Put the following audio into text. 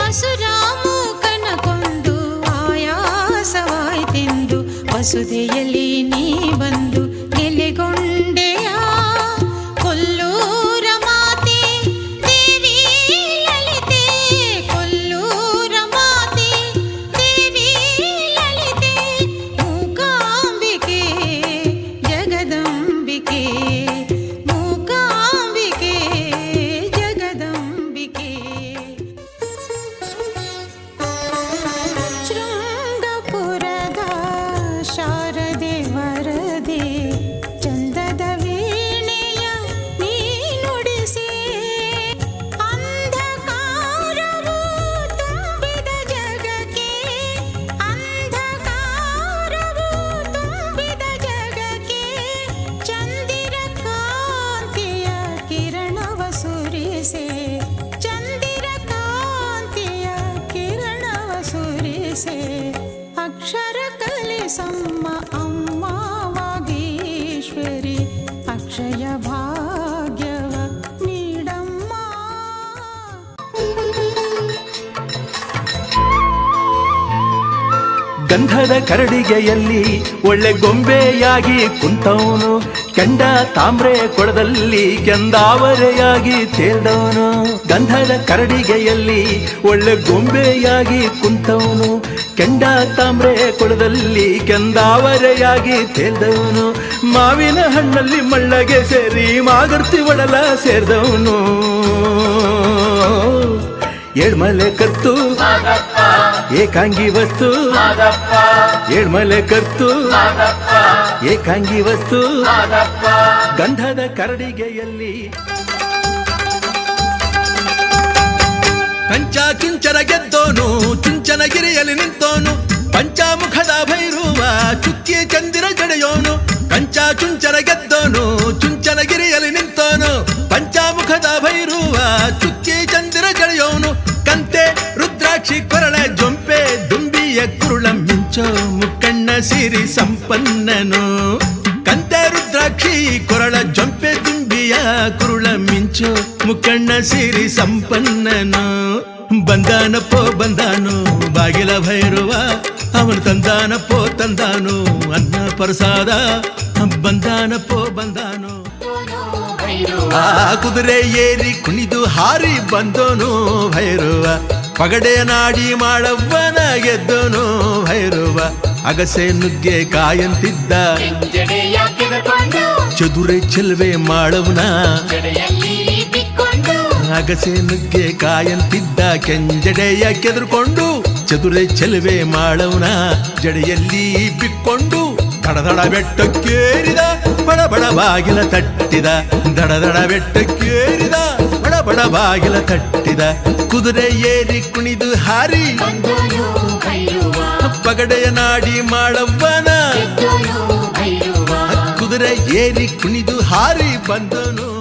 ಅಸುರಾಮೂಕನ ಕೊಂದು ಆಯಾಸವಾಯ್ತೆಂದು ವಸುದೆಯಲ್ಲಿ ನೀ ಬಂದು ನೆಲೆಗೊಂಡೆಯ ಕೊಲ್ಲೂರ ಮಾತೆ ದೇವಿ ಲಲಿತೆ ಕೊಲ್ಲೂರ ಮಾತೆ ದೇವಿ ಲಲಿತೆ ಮೂಕಾಂಬಿಕೆ ಜಗದಂಬಿಕೆ ಮೂಕಾಂಬಿಕೆ ಜಗದಂಬಿಕೆ ಶೃಂಗಪುರದ ಶಾರದೆ ವರದೆ ಚಂದದ ವೀಣೆಯ ನೀ ನುಡಿಸಿ ಅಂಧಕಾರವು ತುಂಬಿದ ಜಗಕ್ಕೆ ಅಂಧಕಾರವು ತುಂಬಿದ ಜಗಕ್ಕೆ ಚಂದಿರ ಕಾಂತಿಯ ಕಿರಣವ ಸುರಿಸೆ ಚಂದಿರ ಕಾಂತಿಯ ಕಿರಣವ ಸುರಿಸೆ ಅಕ್ಷರ ಕಲಿಸಮ್ಮ ಅಮ್ಮ ವಾಗೀಶ್ವರಿ ಅಕ್ಷಯ ಭಾಗ್ಯವ ನೀಡಮ್ಮ ಗಂಧದ ಕರಡಿಗೆಯಲ್ಲಿ ಒಳ್ಳೆ ಗೊಂಬೆಯಾಗಿ ಕುಂತವನು ಕೆಂಡ ತಾಮ್ರೆ ಕೊಡದಲ್ಲಿ ಕೆಂದಾವರೆಯಾಗಿ ತೇಲ್ದವನು ಗಂಧದ ಕರಡಿಗೆಯಲ್ಲಿ ಒಳ್ಳೆ ಗೊಂಬೆಯಾಗಿ ಕುಂತವನು ಕೆಂಡ ತಾಮ್ರೆ ಕೊಡದಲ್ಲಿ ಕೆಂದಾವರೆಯಾಗಿ ತೇಲ್ದವನು ಮಾವಿನ ಹಣ್ಣಲ್ಲಿ ಮಳ್ಳಗೆ ಸೇರಿ ಮಾಗರ್ತಿ ಒಡಲ ಸೇರಿದವನು ಏಳ್ಮಲೆ ಕರ್ತು ಏಕಾಂಗಿ ವಸ್ತು ಏಳ್ಮಲೆ ಕರ್ತು ಏಕಾಂಗಿ ವಸ್ತು ಗಂಧದ ಕರಡಿಗೆಯಲ್ಲಿ ಕಂಚ ಕಿಂಚನ ಗೆದ್ದೋನು ಚುಂಚನಗಿರಿಯಲ್ಲಿ ನಿಂತೋನು ಪಂಚಾಮುಖದ ಭೈರವ ಚುಕ್ಕಿ ಚಂದಿರ ಜಡೆಯೋನು ಕಂಚ ಚುಂಚನ ಗೆದ್ದೋನು ಚುಂಚನಗಿರಿಯಲ್ಲಿ ನಿಂತೋನು ಪಂಚಾಮುಖದ ಭೈರವ ಚುಕ್ಕಿ ಚಂದಿರ ಜಡೆಯೋನು ಕಂತೆ ರುದ್ರಾಕ್ಷಿ ಕೊರಳ ಜೊಂಪೆ ದುಂಬಿಯ ಕುರುಳ ಮಿಂಚೋ ಮುಕ್ಕಣ್ಣ ಸಿರಿ ಸಂಪನ್ನನು ಕಂತೆ ರುದ್ರಾಕ್ಷಿ ಕೊರಳ ಜೊಂಪೆ ದುಂಬಿಯ ಕುರುಳ ಮಿಂಚು ಮುಕ್ಕಣ್ಣ ಸಿರಿ ಸಂಪನ್ನನು ಬಂದಾನಪ್ಪೋ ಬಂದಾನು ಬಾಗಿಲ ಭೈರವ ಅವನು ತಂದಾನಪ್ಪೋ ತಂದಾನು ಅನ್ನ ಪ್ರಸಾದ ಬಂದಾನಪ್ಪೋ ಬಂದಾನು ಆ ಕುದುರೆ ಏರಿ ಕುಣಿದು ಹಾರಿ ಬಂದೋನು ಭೈರವ ಪಗಡೆ ನಾಡಿ ಮಾಡವ್ವನ ಗೆದ್ದೋನು ಭೈರವ ಅಗಸೆ ನುಗ್ಗೆ ಕಾಯಂತಿದ್ದ ಜಡೆಯ ಕಿವಿಕೊಂಡು ಚದುರೆ ಚೆಲ್ವೆ ಮಾಡವ್ನ ಜಡೆಯಲ್ಲಿ ಬಿಕ್ಕೊಂಡು ಅಗಸೆ ನುಗ್ಗೆ ಕಾಯಂತಿದ್ದ ಕೆಂಜಡೆಯ ಕೆದರ್ಕೊಂಡು ಚದುರೆ ಚೆಲುವೆ ಮಾಡವ್ನ ಜಡೆಯಲ್ಲಿ ಬಿಕ್ಕೊಂಡು ದಡದಡ ಬೆಟ್ಟಕ್ಕೇರಿದ ಬಡ ಬಡ ಬಾಗಿಲ ತಟ್ಟಿದ ದಡದಡ ಬೆಟ್ಟಕ್ಕೇರಿದ ಬಡ ಬಡ ಬಾಗಿಲ ತಟ್ಟಿದ ಕುದುರೆ ಏರಿ ಕುಣಿದು ಹಾರಿ ಬಂದೋನು ಭೈರವ ಪಗಡೆಯ ನಾಡಿ ಮಾಡವ್ವನ ಗೆದ್ದೋನು ಭೈರವ ಕುದುರೆ ಏರಿ ಕುಣಿದು ಹಾರಿ ಬಂದನು